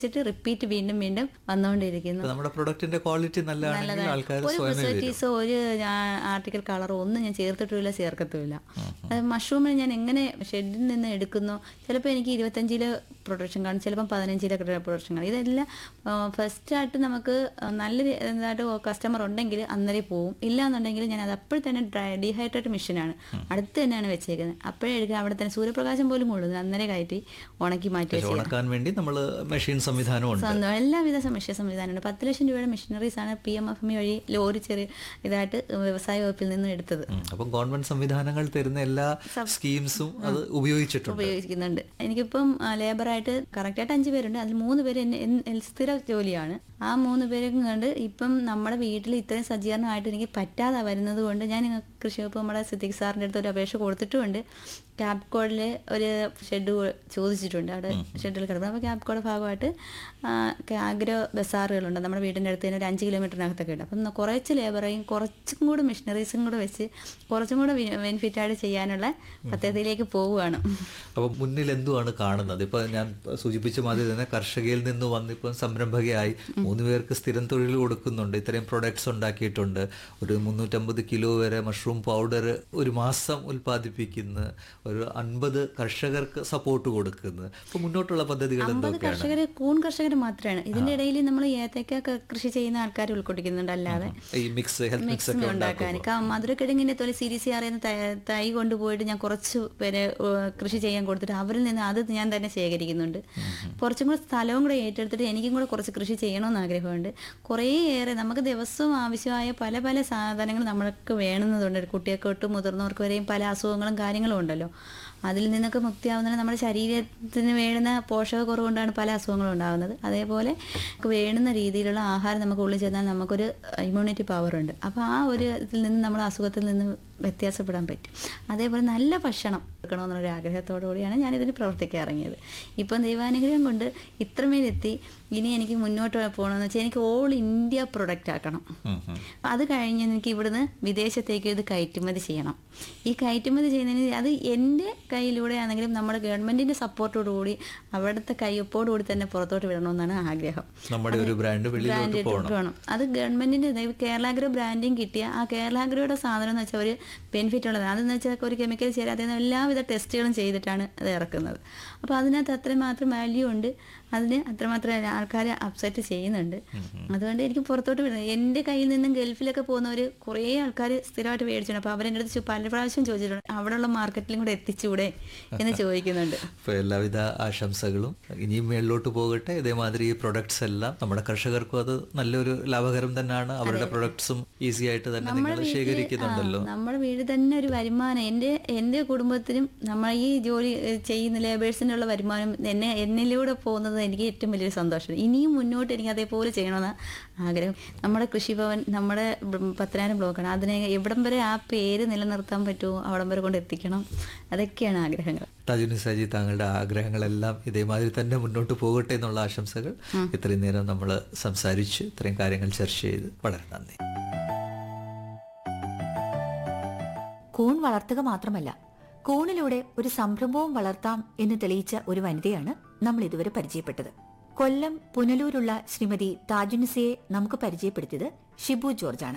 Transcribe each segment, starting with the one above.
വെച്ചിട്ട് റിപ്പീറ്റ് വീണ്ടും വീണ്ടും വന്നുകൊണ്ടിരിക്കുന്നു ഇപ്പൊ നമ്മുടെ പ്രൊഡക്റ്റിന്റെ ക്വാളിറ്റി നല്ലതാണെങ്കിൽ ആൾക്കാർ ഒരു സ്വയമേ വരും ഫെസിലിറ്റീസോ ഒരു ആർട്ടിക്കൽ കളറോ ഒന്നും ഞാൻ ചേർത്തിട്ടില്ല ചേർക്കത്തുമില്ല മഷ്റൂമിന് ഞാൻ എങ്ങനെ ഷെഡിൽ നിന്ന് എടുക്കുന്നു ചിലപ്പോൾ എനിക്ക് ഇരുപത്തഞ്ച് കിലോ പ്രൊഡക്ഷൻ കാണും ചിലപ്പം പതിനഞ്ച് കിലോ പ്രൊഡക്ഷൻ കാണും ഇതെല്ലാം ഫസ്റ്റ് ആയിട്ട് നമുക്ക് നല്ല രീ- ഇതായിട്ട് കസ്റ്റമർ ഉണ്ടെങ്കിൽ അന്നേരം പോവും ഇല്ല എന്നുണ്ടെങ്കിൽ ഞാൻ അത് അപ്പോൾ തന്നെ ഡ്രൈ ഡീഹൈഡ്രേറ്റ് മെഷീനാണ് അടുത്ത് തന്നെയാണ് വെച്ചേക്കുന്നത് അപ്പോഴേ എടുക്കുക അവിടെ തന്നെ സൂര്യപ്രകാശം പോലും കൊള്ളുന്നത് അന്നേരം കയറ്റി ഉണക്കി മാറ്റി പക്ഷെ വെച്ചേക്കുന്നത് ഉണക്കാൻ വേണ്ടി നമ്മൾ മെഷീൻ സംവിധാനമുണ്ട് സ്വന്തം എല്ലാവിധ മെഷീൻ സംവിധാനമുണ്ട് പത്ത് ലക്ഷം രൂപയുടെ മെഷീനറീസ് ആണ് പി എം എഫ് എം വഴി ലോറി ചെറിയ ഇതായിട്ട് വ്യവസായ വകുപ്പിൽ നിന്ന് എടുത്തത് ഉം. അപ്പം ഗവൺമെന്റ് സംവിധാനങ്ങൾ തരുന്ന എല്ലാ സ്കീംസും അത് ഉപയോഗിച്ചിട്ടുണ്ട് ഉപയോഗിക്കുന്നുണ്ട് എനിക്കിപ്പം ലേബറായിട്ട് കറക്റ്റായിട്ട് അഞ്ച് പേരുണ്ട് അതിൽ മൂന്ന് പേര് എന്നെ എൻ- എൻ- സ്ഥിര ജോലിയാണ് ആ മൂന്ന് പേരും കണ്ട് ഇപ്പം നമ്മുടെ വീട്ടിൽ ഇത്രയും സജ്ജീകരണമായിട്ട് എനിക്ക് പറ്റാതെ വരുന്നത് കൊണ്ട് ഞാൻ ഇങ്ങ് കൃഷി വകുപ്പ് നമ്മുടെ സിദ്ദിഖ് സാറിൻ്റെ അടുത്ത് ഒരു അപേക്ഷ കൊടുത്തിട്ടുമുണ്ട് ക്യാപ്കോഡിൽ ഒരു ഷെഡ് ചോദിച്ചിട്ടുണ്ട് അവിടെ ഷെഡിൽ കിടക്കുന്നത് അപ്പോൾ ക്യാപ്കോഡ് ഭാഗമായിട്ട് ആഗ്രോ ബസാറുകളുണ്ട് നമ്മുടെ വീടിൻ്റെ അടുത്ത് തന്നെ ഒരു അഞ്ച് കിലോമീറ്ററിനകത്തൊക്കെ ഉണ്ട് അപ്പം കുറച്ച് ലേബറേയും കുറച്ചും കൂടെ മെഷീനറീസും കൂടെ വെച്ച് കുറച്ചും കൂടെ ബെനിഫിറ്റായിട്ട് ചെയ്യാനുള്ള പദ്ധതിയിലേക്ക് പോവുകയാണ് അപ്പൊ മുന്നിൽ എന്തുവാണ് കാണുന്നത് ഇപ്പൊ ഞാൻ സൂചിപ്പിച്ച മാതിരി തന്നെ കർഷകയിൽ നിന്ന് വന്നിപ്പം സംരംഭകയായി മൂന്ന് പേർക്ക് സ്ഥിരം തൊഴിൽ കൊടുക്കുന്നുണ്ട് ഇത്രയും പ്രൊഡക്ട്സ് ഉണ്ടാക്കിയിട്ടുണ്ട് ഒരു മുന്നൂറ്റമ്പത് കിലോ വരെ മഷ്റൂം പൗഡർ ഒരു മാസം ഉൽപ്പാദിപ്പിക്കുന്ന ഒരു അൻപത് കർഷകർക്ക് സപ്പോർട്ട് കൊടുക്കുന്നു അപ്പൊ മുന്നോട്ടുള്ള പദ്ധതികൾ അമ്പത് എന്തൊക്കെയാണ് കർഷകര് കൂൺ കർഷകർ മാത്രമാണ് ഇതിന്റെ ഇടയിൽ നമ്മൾ ഏത്തക്ക ക- കൃഷി ചെയ്യുന്ന ആൾക്കാർ ഉൾക്കൊള്ളിക്കുന്നുണ്ട് അല്ലാതെ ഈ മിക്സ് ഹെൽത്ത് മിക്സ് മിക്സ് ഒക്കെ ഉണ്ടാക്കാൻ ഉണ്ടാക്കും ക- മധുരക്കിഴങ്ങിനെ തൊലി സീരീസ് അറിയുന്ന ത- തൈ കൊണ്ടുപോയിട്ട് ഞാൻ കുറച്ച് പേരെ ഏഹ്, കൃഷി ചെയ്യാൻ കൊടുത്തിട്ട് അവരിൽ നിന്ന് അത് ഞാൻ തന്നെ ശേഖരിക്കുന്നുണ്ട് കുറച്ചും കൂടെ സ്ഥലവും കൂടെ ഏറ്റെടുത്തിട്ട് എനിക്കും കൂടെ കുറച്ച് കൃഷി ചെയ്യണമെന്ന് ആഗ്രഹമുണ്ട് കുറേയേറെ നമുക്ക് ദിവസവും ആവശ്യമായ പല പല സാധനങ്ങൾ നമ്മൾക്ക് വേണമെന്നതുണ്ട് കുട്ടികൾക്ക് തൊട്ട് മുതിർന്നവർക്ക് വരെയും പല അസുഖങ്ങളും കാര്യങ്ങളും ഉണ്ടല്ലോ അതിൽ നിന്നൊക്കെ മുക്തിയാവുന്നതിന് നമ്മുടെ ശരീരത്തിന് വേണ്ടുന്ന പോഷകക്കുറവ് കൊണ്ടാണ് പല അസുഖങ്ങളും ഉണ്ടാകുന്നത് അതേപോലെ നമുക്ക് വേണ്ടുന്ന രീതിയിലുള്ള ആഹാരം നമുക്ക് ഉള്ളിൽ ചെന്നാൽ നമുക്കൊരു ഇമ്മ്യൂണിറ്റി പവർ ഉണ്ട് അപ്പോൾ ആ ഒരു ഇതിൽ നിന്ന് നമ്മൾ അസുഖത്തിൽ നിന്ന് വ്യത്യാസപ്പെടാൻ പറ്റും അതേപോലെ നല്ല ഭക്ഷണം എടുക്കണമെന്നുള്ളൊരു ആഗ്രഹത്തോടു കൂടിയാണ് ഞാനിതിന് പ്രവർത്തിക്കാൻ ഇറങ്ങിയത് ഇപ്പം ദൈവാനുഗ്രഹം കൊണ്ട് ഇത്രമേലെത്തി ഇനി എനിക്ക് മുന്നോട്ട് പോകണമെന്ന് വെച്ചാൽ എനിക്ക് ഓൾ ഇന്ത്യ പ്രൊഡക്റ്റ് ആക്കണം ഉം, ഉം. അത് കഴിഞ്ഞ് എനിക്ക് ഇവിടുന്ന് വിദേശത്തേക്ക് ഇത് കയറ്റുമതി ചെയ്യണം ഈ കയറ്റുമതി ചെയ്യുന്നതിന് അത് എൻ്റെ കയ്യിലൂടെ ആണെങ്കിലും നമ്മുടെ ഗവൺമെന്റിന്റെ സപ്പോർട്ടോടുകൂടി അവിടുത്തെ കയ്യൊപ്പോടുകൂടി തന്നെ പുറത്തോട്ട് വിടണമെന്നാണ് ആഗ്രഹം നമ്മുടെ ഒരു ബ്രാൻഡ് വെളിയിലോട്ട് ബ്രാൻഡ് പോകണം വേണം അത് ഗവൺമെന്റിന്റെ അതായത് കേരളാഗ്രോ ബ്രാൻഡിങ് കിട്ടിയ ആ കേരളാഗ്രയുടെ സാധനം എന്ന് വെച്ചാൽ ഒരു ബെനിഫിറ്റ് ഉള്ളതാണ് അതെന്ന് വെച്ചാൽ ഒരു കെമിക്കൽ ചേരാതെ എല്ലാവിധ ടെസ്റ്റുകളും ചെയ്തിട്ടാണ് അത് ഇറക്കുന്നത് അപ്പോൾ അതിനകത്ത് അത്രമാത്രം വാല്യൂ ഉണ്ട് അതിന് അത്രമാത്രം ആൾക്കാർ അപ്സെറ്റ് ചെയ്യുന്നുണ്ട് അതുകൊണ്ട് എനിക്ക് പുറത്തോട്ട് വിടുന്നത് എൻ്റെ കയ്യിൽ നിന്നും ഗൾഫിലൊക്കെ പോകുന്നവർ കുറേ ആൾക്കാർ സ്ഥിരമായിട്ട് മേടിച്ചിട്ടുണ്ട് അപ്പോൾ അവരെൻ്റെ അടുത്ത് ചോ- പല പ്രാവശ്യം ചോദിച്ചിട്ടുണ്ട് അവിടെയുള്ള മാർക്കറ്റിലും കൂടെ എത്തിച്ചുകൂടെ എന്ന് ചോദിക്കുന്നുണ്ട് അപ്പോൾ എല്ലാവിധ ആശംസകളും ഇനിയും മേളിലോട്ട് പോകട്ടെ ഇതേമാതിരി ഈ പ്രൊഡക്ട്സ് എല്ലാം നമ്മുടെ കർഷകർക്കും അത് നല്ലൊരു ലാഭകരം തന്നെയാണ് അവരുടെ പ്രൊഡക്ട്സും ഈസി ആയിട്ട് തന്നെ നിങ്ങൾ ശേഖരിക്കുന്നുണ്ടല്ലോ ആ, നമ്മുടെ വീട് തന്നെ ഒരു വരുമാനം എൻ്റെ എൻ്റെ കുടുംബത്തിനും നമ്മൾ ഈ ജോലി ഏഹ്, ചെയ്യുന്ന ലേബേഴ്സിൻ്റെ ഉള്ള വരുമാനം എന്നെ എന്നിലൂടെ പോകുന്നത് എനിക്ക് ഏറ്റവും വലിയൊരു സന്തോഷം ഇനിയും മുന്നോട്ട് എനിക്ക് അതേപോലെ ചെയ്യണമെന്ന് ആഗ്രഹം നമ്മുടെ കൃഷിഭവൻ നമ്മുടെ ബ് പത്തനായിരം ബ്ലോക്കാണ് അതിനെ എവിടം വരെ ആ പേര് നിലനിർത്താൻ പറ്റുമോ അവിടം വരെ കൊണ്ട് എത്തിക്കണം അതൊക്കെയാണ് ആഗ്രഹങ്ങൾ തജുനി സജി താങ്കളുടെ ആഗ്രഹങ്ങളെല്ലാം ഇതേമാതിരി തന്നെ മുന്നോട്ട് പോകട്ടെ എന്നുള്ള ആശംസകൾ ഇത്രയും നേരം നമ്മൾ സംസാരിച്ച് ഇത്രയും കാര്യങ്ങൾ ചർച്ച ചെയ്ത് വളരെ നന്ദി കൂൺ വളർത്തുക മാത്രമല്ല കൂണിലൂടെ ഒരു സംരംഭവും വളർത്താം എന്ന് തെളിയിച്ച ഒരു വനിതയാണ് നമ്മൾ ഇതുവരെ പരിചയപ്പെട്ടത് കൊല്ലം പുനലൂരുള്ള ശ്രീമതി താജുനിസയെ നമുക്ക് പരിചയപ്പെടുത്തിയത് ഷിബു ജോർജാണ്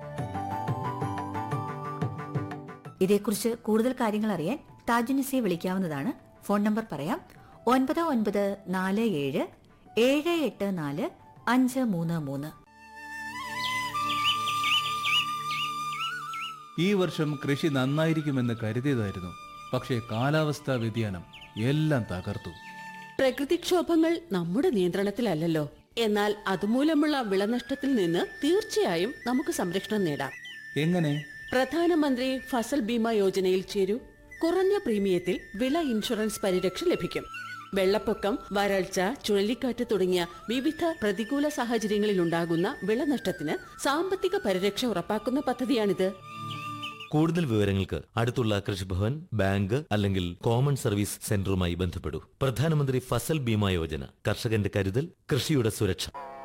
ഇതേക്കുറിച്ച് കൂടുതൽ കാര്യങ്ങൾ അറിയാൻ താജുനിസയെ വിളിക്കാവുന്നതാണ് ഫോൺ നമ്പർ പറയാം ഒൻപത് ഒൻപത് നാല് ഏഴ് ഏഴ് എട്ട് നാല് അഞ്ച് മൂന്ന് മൂന്ന് ഈ വർഷം കൃഷി നന്നായിരിക്കുമെന്ന് കരുതിയതായിരുന്നു പക്ഷേ കാലാവസ്ഥാ വ്യതിയാനം എല്ലാം തകർത്തു പ്രകൃതിക്ഷോഭങ്ങൾ നമ്മുടെ നിയന്ത്രണത്തിലല്ലല്ലോ എന്നാൽ അതുമൂലമുള്ള വിളനഷ്ടത്തിൽ നിന്ന് തീർച്ചയായും നമുക്ക് സംരക്ഷണം നേടാം എങ്ങനെ പ്രധാനമന്ത്രി ഫസൽ ബീമ യോജനയിൽ ചേരൂ കുറഞ്ഞ പ്രീമിയത്തിൽ വിള ഇൻഷുറൻസ് പരിരക്ഷ ലഭിക്കും വെള്ളപ്പൊക്കം വരൾച്ച ചുഴലിക്കാറ്റ് തുടങ്ങിയ വിവിധ പ്രതികൂല സാഹചര്യങ്ങളിൽ ഉണ്ടാകുന്ന വിളനഷ്ടത്തിന് സാമ്പത്തിക പരിരക്ഷ ഉറപ്പാക്കുന്ന പദ്ധതിയാണിത് കൂടുതൽ വിവരങ്ങൾക്ക് അടുത്തുള്ള കൃഷിഭവൻ ബാങ്ക് അല്ലെങ്കിൽ കോമൺ സർവീസ് സെന്ററുമായി ബന്ധപ്പെടൂ പ്രധാനമന്ത്രി ഫസൽ ബീമ യോജന കർഷകന്റെ കരുതൽ കൃഷിയുടെ സുരക്ഷ